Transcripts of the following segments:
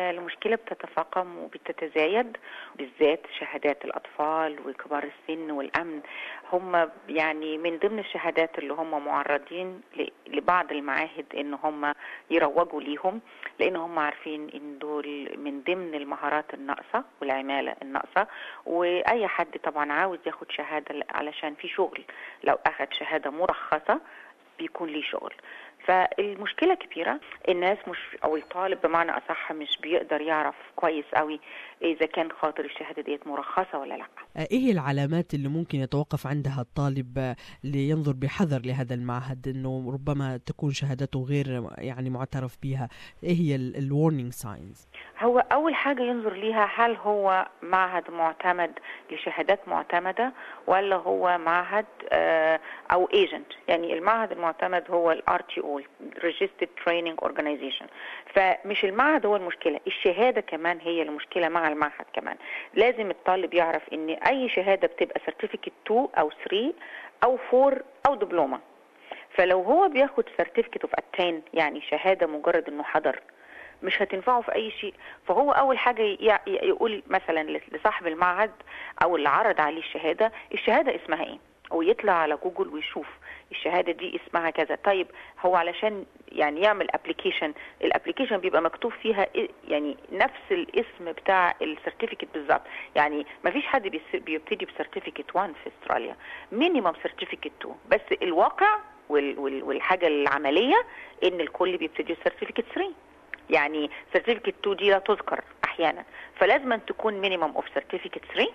المشكله بتتفاقم وبتتزايد بالذات شهادات الاطفال وكبار السن والامن هم يعني من ضمن الشهادات اللي هم معرضين لبعض المعاهد ان هم يروجوا ليهم لان هم عارفين ان دول من ضمن المهارات الناقصه والعماله الناقصه واي حد طبعا عاوز ياخد شهاده علشان في شغل لو اخد شهاده مرخصه بيكون ليه شغل فالمشكله كبيره الناس مش او الطالب بمعنى اصح مش بيقدر يعرف كويس قوي اذا كان خاطر الشهاده ديت مرخصه ولا لا ايه العلامات اللي ممكن يتوقف عندها الطالب لينظر بحذر لهذا المعهد انه ربما تكون شهادته غير يعني معترف بها ايه هي الورنينج ساينز هو اول حاجه ينظر ليها هل هو معهد معتمد لشهادات معتمده ولا هو معهد او ايجنت يعني المعهد المعتمد هو الار تي او Registered Training Organization فمش المعهد هو المشكله الشهاده كمان هي المشكله مع المعهد كمان لازم الطالب يعرف ان اي شهاده بتبقى سيرتيفيكت 2 او 3 او 4 او دبلومه فلو هو بياخد سيرتيفيكت اوف اتين يعني شهاده مجرد انه حضر مش هتنفعه في اي شيء فهو اول حاجه يقول مثلا لصاحب المعهد او اللي عرض عليه الشهاده الشهاده اسمها ايه ويطلع على جوجل ويشوف الشهاده دي اسمها كذا طيب هو علشان يعني يعمل ابلكيشن الابلكيشن بيبقى مكتوب فيها يعني نفس الاسم بتاع السيرتيفيكت بالظبط يعني ما فيش حد بيبتدي بسيرتيفيكت 1 في استراليا مينيمم سيرتيفيكت 2 بس الواقع والحاجه العمليه ان الكل بيبتدي سيرتيفيكت 3 يعني سيرتيفيكت 2 دي لا تذكر احيانا فلازم تكون مينيمم اوف سيرتيفيكت 3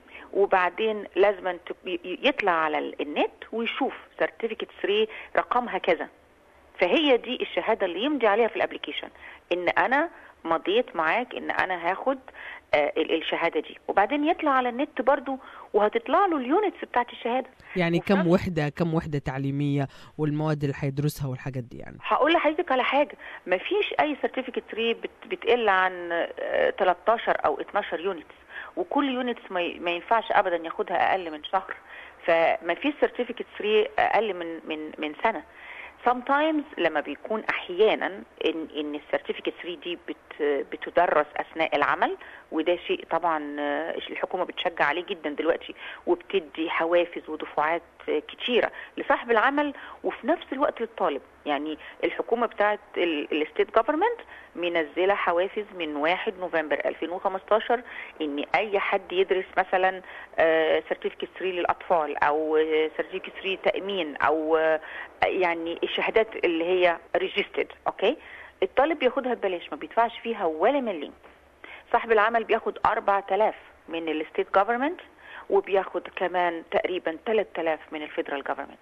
وبعدين لازم يطلع على النت ويشوف سيرتيفيكت 3 رقمها كذا فهي دي الشهاده اللي يمضي عليها في الابلكيشن ان انا مضيت معاك ان انا هاخد آه الشهاده دي وبعدين يطلع على النت برضو وهتطلع له اليونتس بتاعت الشهاده يعني كم وحده كم وحده تعليميه والمواد اللي هيدرسها والحاجات دي يعني هقول لحضرتك على حاجه ما فيش اي سيرتيفيكت 3 بتقل عن آه 13 او 12 يونتس وكل يونتس ما ينفعش ابدا ياخدها اقل من شهر فما فيش سيرتيفيكت 3 اقل من من من سنه sometimes لما بيكون احيانا ان ان السيرتيفيكت 3 دي بت بتدرس اثناء العمل وده شيء طبعا الحكومه بتشجع عليه جدا دلوقتي وبتدي حوافز ودفعات كتيره لصاحب العمل وفي نفس الوقت للطالب يعني الحكومه بتاعت الستيت جفرمنت منزله حوافز من 1 نوفمبر 2015 ان اي حد يدرس مثلا سيرتيفيكت 3 للاطفال او سيرتيفيكت 3 تامين او يعني الشهادات اللي هي ريجستد اوكي الطالب بياخدها ببلاش ما بيدفعش فيها ولا مليم صاحب العمل بياخد 4000 من الستيت جفرمنت وبياخد كمان تقريبا 3000 من الفيدرال جفرمنت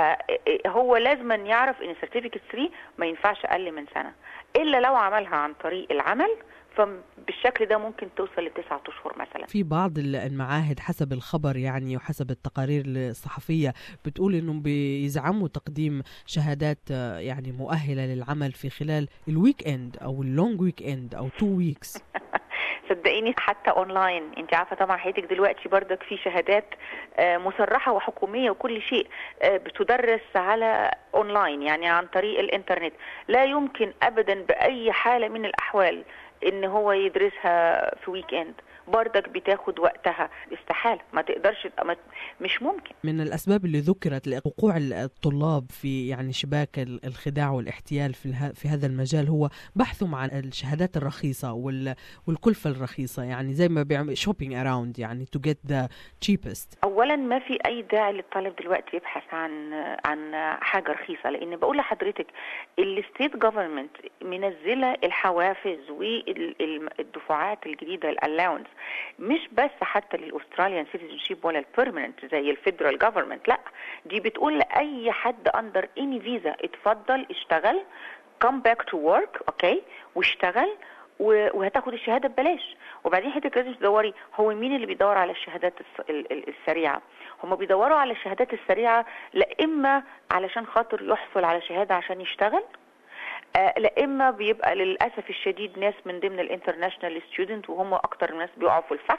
فهو لازما يعرف ان سيرتيفيكت 3 ما ينفعش اقل من سنه الا لو عملها عن طريق العمل فبالشكل ده ممكن توصل لتسعة اشهر مثلا في بعض المعاهد حسب الخبر يعني وحسب التقارير الصحفيه بتقول انهم بيزعموا تقديم شهادات يعني مؤهله للعمل في خلال الويك اند او اللونج ويك اند او تو ويكس صدقيني حتى اونلاين انت عارفه طبعا حياتك دلوقتي بردك في شهادات مصرحه وحكوميه وكل شيء بتدرس على اونلاين يعني عن طريق الانترنت لا يمكن ابدا باي حاله من الاحوال ان هو يدرسها في ويك اند بردك بتاخد وقتها استحاله ما تقدرش مش ممكن من الاسباب اللي ذكرت لوقوع الطلاب في يعني شباك الخداع والاحتيال في في هذا المجال هو بحثهم عن الشهادات الرخيصه والكلفه الرخيصه يعني زي ما بيعمل شوبينج اراوند يعني تو جيت ذا تشيبست اولا ما في اي داعي للطالب دلوقتي يبحث عن عن حاجه رخيصه لان بقول لحضرتك الستيت جفرمنت منزله الحوافز والدفعات الجديده الالاونس مش بس حتى للاستراليان سيتيزن شيب ولا البيرمننت زي الفيدرال جفرمنت لا دي بتقول لاي حد اندر اني فيزا اتفضل اشتغل come back to work اوكي واشتغل وهتاخد الشهاده ببلاش وبعدين حضرتك لازم تدوري هو مين اللي بيدور على الشهادات السريعه هم بيدوروا على الشهادات السريعه لا اما علشان خاطر يحصل على شهاده عشان يشتغل آه لا اما بيبقى للاسف الشديد ناس من ضمن الانترناشونال ستودنت وهم اكتر الناس بيقعوا في الفخ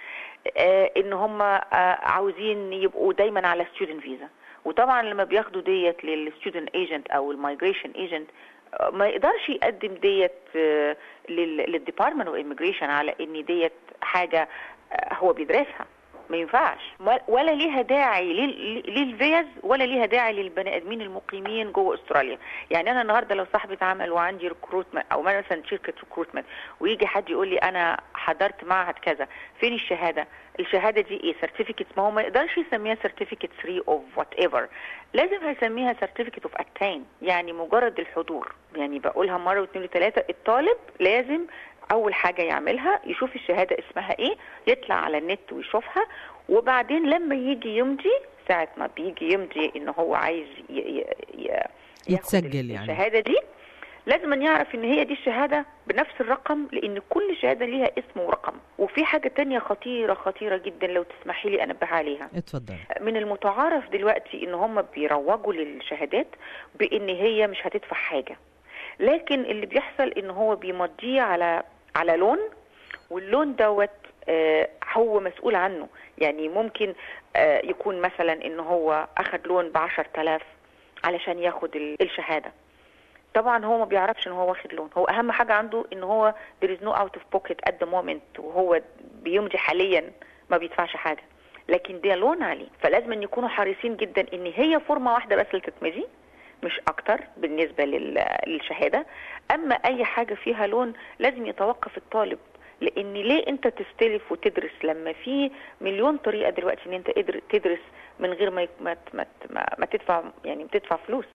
آه ان هم آه عاوزين يبقوا دايما على ستودنت فيزا وطبعا لما بياخدوا ديت للستودنت ايجنت او المايجريشن ايجنت ما يقدرش يقدم ديت للديبارتمنت اوف ايميجريشن على ان ديت حاجه هو بيدرسها ما ينفعش ولا ليها داعي للفيز ولا ليها داعي للبني ادمين المقيمين جوه استراليا يعني انا النهارده لو صاحبه عمل وعندي ريكروتمنت او مثلا شركه ريكروتمنت ويجي حد يقول لي انا حضرت معهد كذا فين الشهاده الشهاده دي ايه سيرتيفيكت ما هو ما يقدرش يسميها سيرتيفيكت 3 اوف وات ايفر لازم هيسميها سيرتيفيكت اوف اتين يعني مجرد الحضور يعني بقولها مره واثنين وثلاثه الطالب لازم اول حاجه يعملها يشوف الشهاده اسمها ايه يطلع على النت ويشوفها وبعدين لما يجي يمضي ساعه ما بيجي يمضي ان هو عايز ي ي ي يتسجل يعني الشهاده دي لازم أن يعرف ان هي دي الشهاده بنفس الرقم لان كل شهاده ليها اسم ورقم وفي حاجه تانية خطيره خطيره جدا لو تسمحي لي انبه عليها اتفضل من المتعارف دلوقتي ان هم بيروجوا للشهادات بان هي مش هتدفع حاجه لكن اللي بيحصل ان هو بيمضيه على على لون واللون دوت آه هو مسؤول عنه يعني ممكن آه يكون مثلا ان هو اخد لون ب 10000 علشان ياخد الشهاده طبعا هو ما بيعرفش ان هو واخد لون هو اهم حاجه عنده ان هو there is no out of pocket at the moment وهو بيمضي حاليا ما بيدفعش حاجه لكن ده لون عليه فلازم ان يكونوا حريصين جدا ان هي فورمه واحده بس اللي تتمضي مش اكتر بالنسبه للشهاده اما اي حاجه فيها لون لازم يتوقف الطالب لان ليه انت تستلف وتدرس لما في مليون طريقه دلوقتي ان انت تدرس من غير ما ما, ما, ما تدفع يعني بتدفع فلوس